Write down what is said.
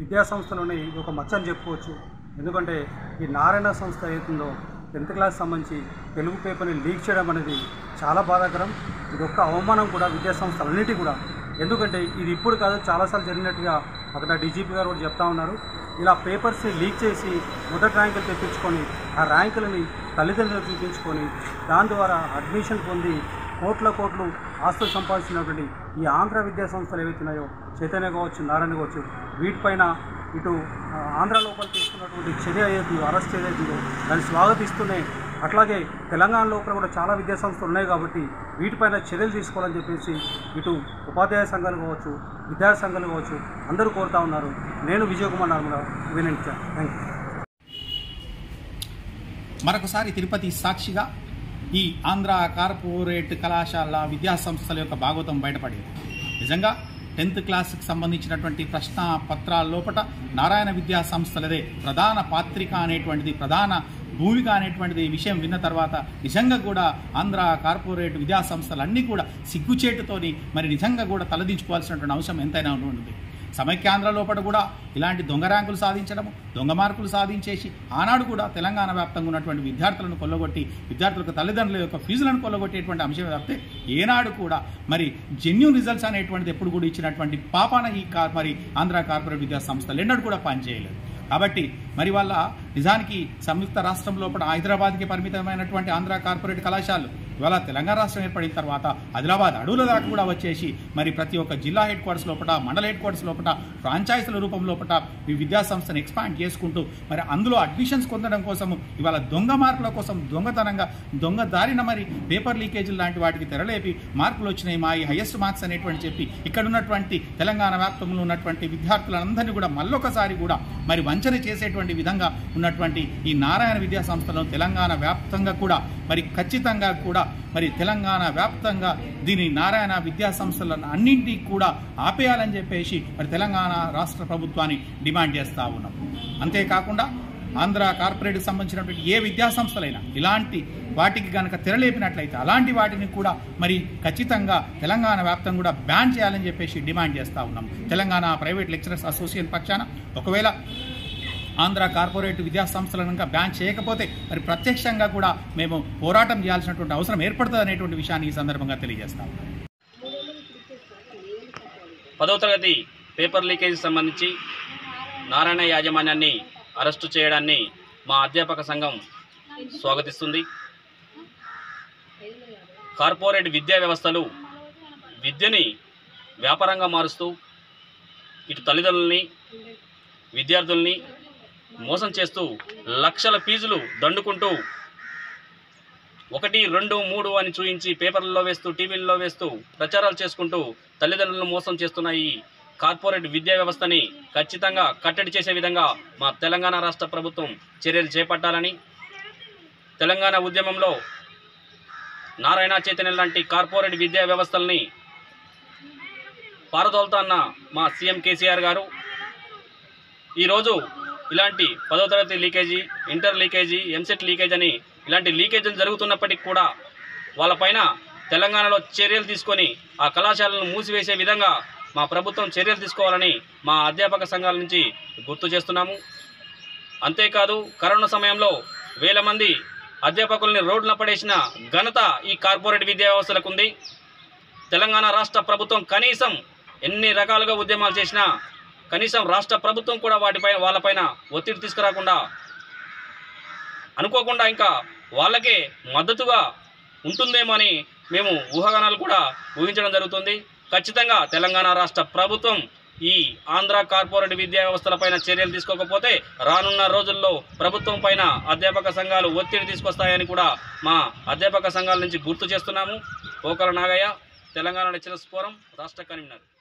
విద్యా సంస్థలోనే ఇది ఒక మచ్చని చెప్పుకోవచ్చు ఎందుకంటే ఈ నారాయణ సంస్థ ఏతుందో టెన్త్ క్లాస్ సంబంధించి తెలుగు పేపర్ని లీక్ చేయడం అనేది చాలా బాధాకరం ఇది ఒక్క అవమానం కూడా విద్యా సంస్థలన్నిటి కూడా ఎందుకంటే ఇది ఇప్పుడు కాదు చాలాసార్లు జరిగినట్టుగా అక్కడ డీజీపీ గారు కూడా చెప్తా ఉన్నారు ఇలా పేపర్స్ని లీక్ చేసి మొదటి ర్యాంకులు తెప్పించుకొని ఆ ర్యాంకులని తల్లిదండ్రులకు చూపించుకొని దాని ద్వారా అడ్మిషన్ పొంది కోట్ల కోట్లు ఆస్తులు సంపాదించినటువంటి ఈ ఆంధ్ర విద్యా సంస్థలు ఏవైతున్నాయో చైతన్య కావచ్చు నారాయణ కావచ్చు వీటిపైన ఇటు ఆ, ఆంధ్ర లోపల తీసుకున్నటువంటి చర్య ఏదైతుందో అరెస్ట్ ఏదైతుందో దాన్ని స్వాగతిస్తూనే అట్లాగే తెలంగాణ లోపల కూడా చాలా విద్యా సంస్థలు ఉన్నాయి కాబట్టి వీటిపైన చర్యలు తీసుకోవాలని చెప్పేసి ఇటు ఉపాధ్యాయ సంఘాలు కావచ్చు విద్యార్థి సంఘాలు కావచ్చు అందరూ కోరుతా ఉన్నారు నేను విజయ్ కుమార్ నార్మల వినండి థ్యాంక్ యూ మరొకసారి తిరుపతి సాక్షిగా ఈ ఆంధ్ర కార్పొరేట్ కళాశాల విద్యా సంస్థల యొక్క భాగవతం బయటపడింది నిజంగా టెన్త్ క్లాస్కి సంబంధించినటువంటి ప్రశ్న పత్రాల లోపల నారాయణ విద్యా సంస్థలదే ప్రధాన పాత్రిక అనేటువంటిది ప్రధాన భూమిక అనేటువంటిది ఈ విషయం విన్న తర్వాత నిజంగా కూడా ఆంధ్ర కార్పొరేట్ విద్యా సంస్థలన్నీ కూడా సిగ్గుచేటుతోని మరి నిజంగా కూడా తలదించుకోవాల్సినటువంటి అవసరం ఎంతైనా ఉంటుంది సమైక్యాంధ్ర లోపల కూడా ఇలాంటి దొంగ ర్యాంకులు సాధించడము దొంగ మార్కులు సాధించేసి ఆనాడు కూడా తెలంగాణ వ్యాప్తంగా ఉన్నటువంటి విద్యార్థులను కొల్లగొట్టి విద్యార్థులకు తల్లిదండ్రుల యొక్క ఫీజులను కొల్లగొట్టేటువంటి అంశం తప్పితే ఏనాడు కూడా మరి జెన్యున్ రిజల్ట్స్ అనేటువంటిది ఎప్పుడు కూడా ఇచ్చినటువంటి పాపాన ఈ కా- మరి ఆంధ్ర కార్పొరేట్ విద్యా సంస్థలు ఎన్నడూ కూడా పనిచేయలేదు కాబట్టి మరి వాళ్ళ నిజానికి సంయుక్త రాష్ట్రం లోపల హైదరాబాద్కి పరిమితమైనటువంటి ఆంధ్ర కార్పొరేట్ కళాశాలలు ఇవాళ తెలంగాణ రాష్ట్రం ఏర్పడిన తర్వాత ఆదిలాబాద్ అడవుల దాకా కూడా వచ్చేసి మరి ప్రతి ఒక్క జిల్లా హెడ్ క్వార్టర్స్ లోపల మండల హెడ్ క్వార్టర్స్ లోపల ఫ్రాంచైజీల రూపం లోపల ఈ విద్యా సంస్థను ఎక్స్పాండ్ చేసుకుంటూ మరి అందులో అడ్మిషన్స్ పొందడం కోసం ఇవాళ దొంగ మార్కుల కోసం దొంగతనంగా దొంగ దారిన మరి పేపర్ లీకేజీలు లాంటి వాటికి తెరలేపి మార్కులు వచ్చినాయి మా ఈ హైయెస్ట్ మార్క్స్ అనేటువంటి చెప్పి ఇక్కడ ఉన్నటువంటి తెలంగాణ వ్యాప్తంలో ఉన్నటువంటి విద్యార్థులందరినీ కూడా మళ్ళొకసారి కూడా మరి వంచన చేసేటువంటి విధంగా ఉన్నటువంటి ఈ నారాయణ విద్యా సంస్థలో తెలంగాణ వ్యాప్తంగా కూడా మరి ఖచ్చితంగా కూడా మరి తెలంగాణ వ్యాప్తంగా దీని నారాయణ విద్యా సంస్థలను అన్నింటినీ కూడా ఆపేయాలని చెప్పేసి మరి తెలంగాణ రాష్ట్ర ప్రభుత్వాన్ని డిమాండ్ చేస్తూ ఉన్నాం అంతేకాకుండా ఆంధ్ర కార్పొరేట్కి సంబంధించినటువంటి ఏ విద్యా సంస్థలైనా ఇలాంటి వాటికి కనుక తెరలేపినట్లయితే అలాంటి వాటిని కూడా మరి ఖచ్చితంగా తెలంగాణ వ్యాప్తంగా కూడా బ్యాన్ చేయాలని చెప్పేసి డిమాండ్ చేస్తూ ఉన్నాం తెలంగాణ ప్రైవేట్ లెక్చరర్స్ అసోసియేషన్ పక్షాన ఒకవేళ ఆంధ్ర కార్పొరేట్ విద్యా సంస్థలను కనుక బ్యాన్ చేయకపోతే మరి ప్రత్యక్షంగా కూడా మేము పోరాటం చేయాల్సినటువంటి అవసరం ఏర్పడుతుంది అనేటువంటి విషయాన్ని ఈ సందర్భంగా తెలియజేస్తాం పదవ తరగతి పేపర్ లీకేజ్ సంబంధించి నారాయణ యాజమాన్యాన్ని అరెస్టు చేయడాన్ని మా అధ్యాపక సంఘం స్వాగతిస్తుంది కార్పొరేట్ విద్యా వ్యవస్థలు విద్యని వ్యాపారంగా మారుస్తూ ఇటు తల్లిదండ్రుల్ని విద్యార్థుల్ని మోసం చేస్తూ లక్షల ఫీజులు దండుకుంటూ ఒకటి రెండు మూడు అని చూయించి పేపర్లలో వేస్తూ టీవీల్లో వేస్తూ ప్రచారాలు చేసుకుంటూ తల్లిదండ్రులను మోసం చేస్తున్న ఈ కార్పొరేట్ విద్యా వ్యవస్థని ఖచ్చితంగా కట్టడి చేసే విధంగా మా తెలంగాణ రాష్ట్ర ప్రభుత్వం చర్యలు చేపట్టాలని తెలంగాణ ఉద్యమంలో నారాయణ చైతన్య లాంటి కార్పొరేట్ విద్యా వ్యవస్థల్ని పారదోలుతున్న మా సీఎం కేసీఆర్ గారు ఈరోజు ఇలాంటి పదో తరగతి leakage inter leakage EAMCET leakage అని ఇలాంటి లీకేజీలు జరుగుతున్నప్పటికీ కూడా వాళ్ళపైన తెలంగాణలో చర్యలు తీసుకొని ఆ కళాశాలను మూసివేసే విధంగా మా ప్రభుత్వం చర్యలు తీసుకోవాలని మా అధ్యాపక సంఘాల నుంచి గుర్తు చేస్తున్నాము అంతేకాదు కరోనా సమయంలో వేల మంది అధ్యాపకుల్ని రోడ్ల పడేసిన ఘనత ఈ కార్పొరేట్ విద్యా వ్యవస్థలకు ఉంది తెలంగాణ రాష్ట్ర ప్రభుత్వం కనీసం ఎన్ని రకాలుగా ఉద్యమాలు చేసినా కనీసం రాష్ట్ర ప్రభుత్వం కూడా వాటిపై వాళ్ళపైన ఒత్తిడి తీసుకురాకుండా అనుకోకుండా ఇంకా వాళ్ళకే మద్దతుగా ఉంటుందేమో అని మేము ఊహాగానాలు కూడా ఊహించడం జరుగుతుంది ఖచ్చితంగా తెలంగాణ రాష్ట్ర ప్రభుత్వం ఈ ఆంధ్ర కార్పొరేట్ విద్యా వ్యవస్థలపైన చర్యలు తీసుకోకపోతే రానున్న రోజుల్లో ప్రభుత్వం పైన అధ్యాపక సంఘాలు ఒత్తిడి తీసుకొస్తాయని కూడా మా అధ్యాపక సంఘాల నుంచి గుర్తు చేస్తున్నాము పోకల నాగయ్య తెలంగాణ లెక్చరర్స్ ఫోరం రాష్ట్ర కన్వీనర్